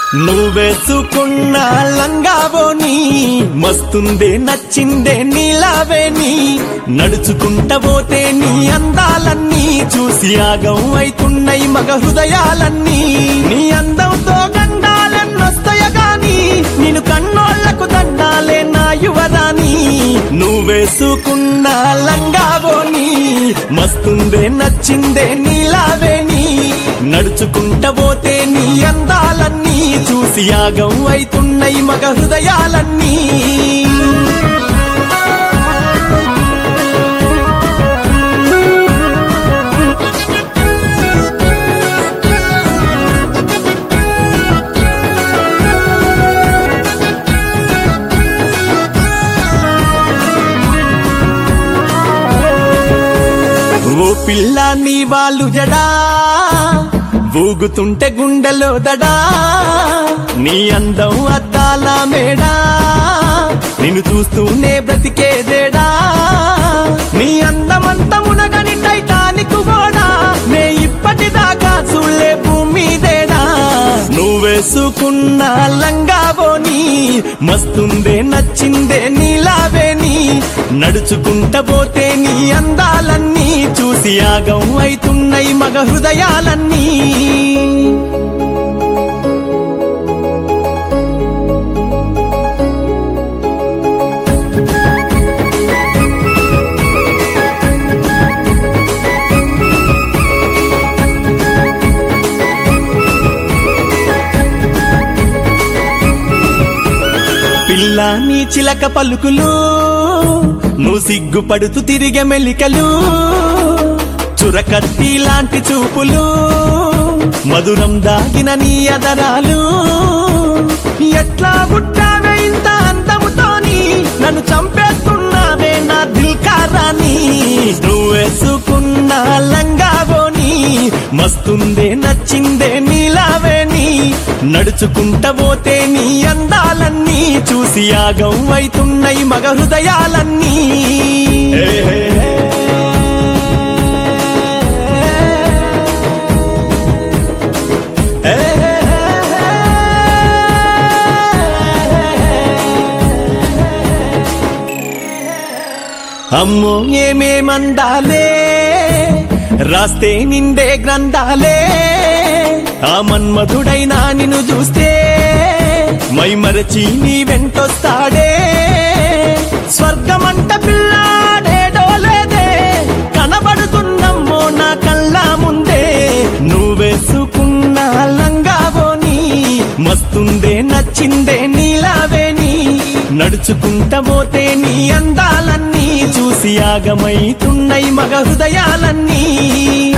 నువ్వేసుకున్న లంగావోని మస్తుందే నచ్చిందే నీలావేని నడుచుకుంట పోతే నీ అందాలన్నీ చూసి ఆగం అయితున్నాయి మగ హృదయాలన్నీ నీ అందంతో గండాలెన్నొస్తాయ గాని నేను కన్నోళ్లకు దండాలే నా యువరాని నువ్వేసుకున్న లంగావోని మస్తుందే నచ్చిందే నీలావేని నడుచుకుంట పోతే నీ అందాలన్నీ చూసి యాగం అయితున్నాయి మగ హృదయాలన్నీ ఓ పిల్ల నీ వాళ్ళు జడా ఊగుతుంటే గుండెలో దడా నీ అందం అద్దాల మేడా నిన్ను చూస్తూనే బ్రతికేదేడా నీ అందమంత మునగని టైటానిక్ కూడా నే ఇప్పటిదాకా చూడలే భూమి దేడా నువ్వేసుకున్న లంగావోని మస్తుందే నచ్చిందే నీలావేని నడుచుకుంట పోతే నీ అందాలన్నీ చూసి యాగం అయితున్నాయి మగ హృదయాలన్నీ పిల్ల నీ చిలక పలుకులు నువ్వు సిగ్గుపడుతూ తిరిగే మెలికలు చురకత్తి లాంటి చూపులు మధురం దాగిన నీ అదరాలు ఎట్లా పుట్టావే ఇంత అందముతోని నన్ను చంపేస్తున్నావే నా దిల్కారాని నువ్వేసుకున్న లంగావోని మస్తుందే నచ్చిందే నీలావేని నడుచుకుంట పోతే నీ అందాలన్నీ చూసి యాగం అయితున్నాయి మగ హృదయాలన్నీ హే, హే, హే. హే, హే, అమ్మో ఏమేమందాలే రాస్తే నిండే గ్రంథాలే ఆ మన్మధుడైనా నిన్ను చూస్తే మై మరచి నీ వెంటొస్తాడే స్వర్గమంట పిల్లాడేడో లేదే కనబడుతున్నమ్మో నా కళ్ళ ముందే నువ్వేసుకున్న లంగావోని మస్తుందే నచ్చిందే నీలావేని నడుచుకుంట పోతే నీ అందాలన్నీ చూసి ఆగమైతున్నాయి మగ హృదయాలన్నీ